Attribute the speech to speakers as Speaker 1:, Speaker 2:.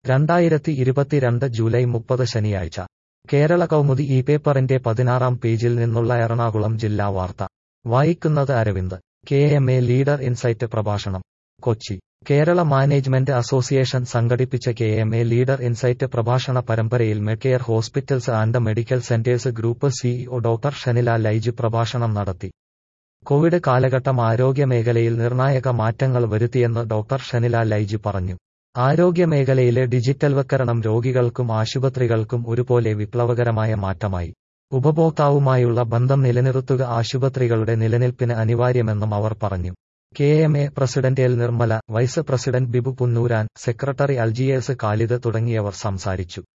Speaker 1: രണ്ടായിരത്തി ഇരുപത്തിരണ്ട് ജൂലൈ മുപ്പത് ശനിയാഴ്ച കേരള കൗമുദി ഈ പേപ്പറിന്റെ പതിനാറാം പേജിൽ നിന്നുള്ള എറണാകുളം ജില്ലാ വാർത്ത വായിക്കുന്നത് Aravind K M A leader insight പ്രഭാഷണം കൊച്ചി കേരള മാനേജ്മെന്റ് അസോസിയേഷൻ സംഘടിപ്പിച്ച K M A leader insight പ്രഭാഷണ പരമ്പരയിൽ Medcare hospitals and medical centres group CEO doctor Shanila Laij പ്രഭാഷണം നടത്തി കോവിഡ് കാലഘട്ടം ആരോഗ്യമേഖലയിൽ നിർണായക മാറ്റങ്ങൾ വരുത്തിയെന്ന് ഡോക്ടർ ഷനില ലൈജ് പറഞ്ഞു ആരോഗ്യമേഖലയിലെ ഡിജിറ്റൽവൽക്കരണം രോഗികൾക്കും ആശുപത്രികൾക്കും ഒരുപോലെ വിപ്ലവകരമായ മാറ്റമായി ഉപഭോക്താവുമായുള്ള ബന്ധം നിലനിർത്തുക ആശുപത്രികളുടെ നിലനിൽപ്പിന് അനിവാര്യമെന്നും അവർ പറഞ്ഞു K M A president L Nirmala vice president Bibu Punnooran secretary Algiers Khalid തുടങ്ങിയവർ സംസാരിച്ചു